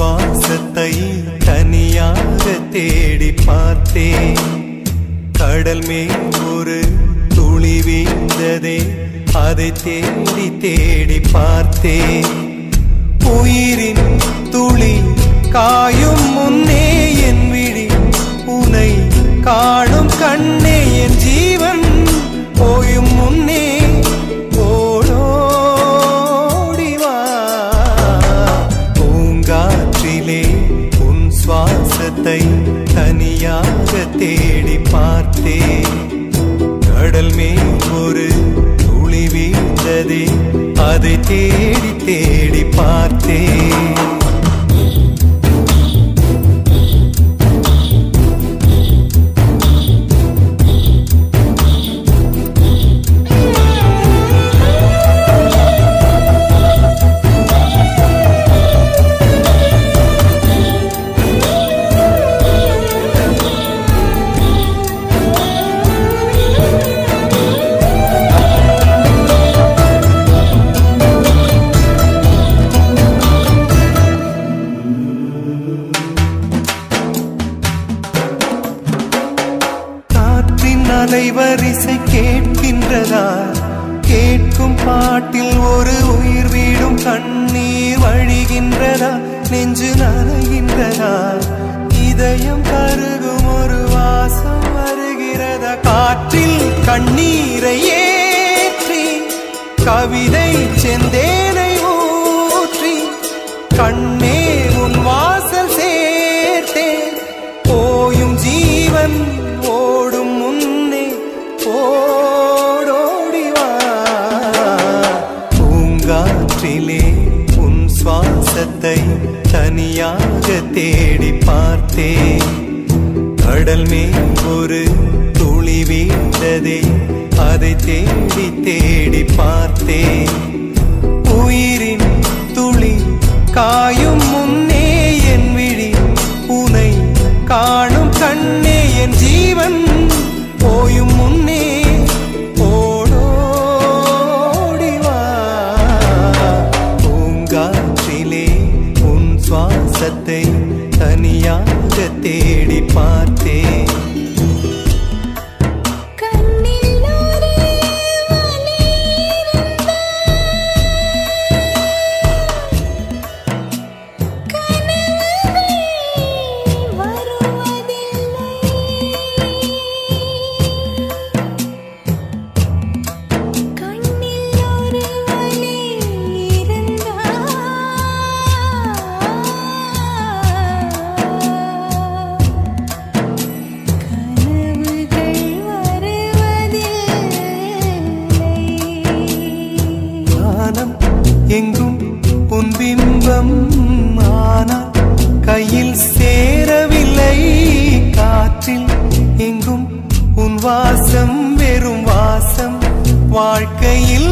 சுவாசத்தை தனியாக தேடி பார்த்தேன் கடல் மேல் ஒரு துளி வீழ்ந்ததே அதை தேடி தேடி பார்த்தேன் உயிரின் துளி காயும் முன்னே என் விழி உனை காணும் கண்ணே என் ஜீவன் போயும் முன்னே ஓடோடி வா பூங்காற்றிலே உன் சுவாசத்தை தனியாக தேடி பார்த்தேன் கடல் மேல் ஒரு துளி வீழ்ந்ததே அதை தேடி தேடி பார்த்தேன் காற்றின் அலைவரிசை கேட்கின்றதா கேட்கும் பாட்டில் ஒரு உயிர் வீடும் கண்ணீர் வழிகின்றதா நெஞ்சு நனைகின்றதா இதயம் கருகும் ஒரு வாசம் வருகிறதா காற்றில் கண்ணீரை ஏற்றி கவிதை செந்தேனை ஊற்றி கண்ணே உன் வாசல் சேர்த்தேன் போயும் ஜீவன் ஓடும் முன்னே ஓடோடி வா பூங்காற்றிலே உன் சுவாசத்தை தனியாக தேடி பார்த்தேன் கடல் மேல் ஒரு துளி வீழ்ந்ததே அதை தேடி தேடி பார்த்தேன் உயிரின் துளி காயும் முன்னே என் விழி உனை காணும் கண்ணே என் ஜீவன் போயும் முன்னே ஓடோடி வா பூங்காற்றிலே உன் சுவாசத்தை தனியாக தேடி பார்த்தேன் கண்ணில் ஒரு வலி கனவுகள் வருவதில்லை கண்ணில் ஒரு வலி இருந்தால் கனவுகள் வருவதில்லை வானம் எங்கும் உன் பிம்பம் ஆனால் கையில் சேரவில்லை காற்றில் எங்கும் உன் வாசம் வெறும் வாசம் வாழ்க்கையில்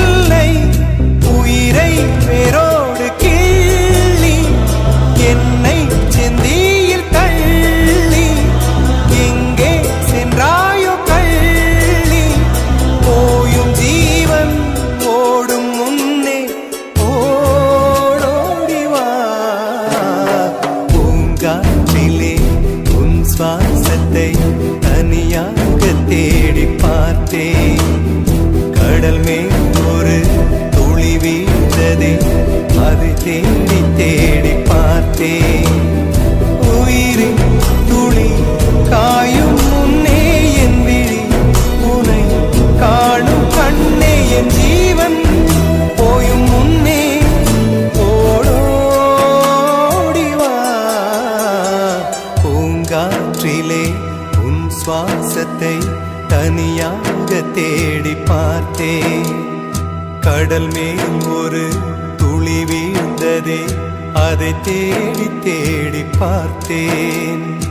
உயிரை வேரோடு கிள்ளி என்னை செந்தியில் தள்ளி எங்கே சென்றாயோ கள்ளி போயும் ஜீவன் ஓடும் முன்னே ஓடோடி வா பூங்காற்றிலே உன் சுவாசத்தை தனியாக தேடி பார்த்தேன் கடல் மேல் ஒரு துளி வீழ்ந்ததே அது தேடி தேடி பார்த்தேன் உயிரின் துளி காயும் முன்னே என் விழி உனை காணும் கண்ணே என் ஜீவன் போயும் முன்னே ஓடோடி வா பூங்காற்றிலே உன் சுவாசத்தை தனியாக தேடி பார்த்தேன் கடல் மேல் ஒரு துளி வீழ்ந்ததே அதை தேடி தேடி பார்த்தேன்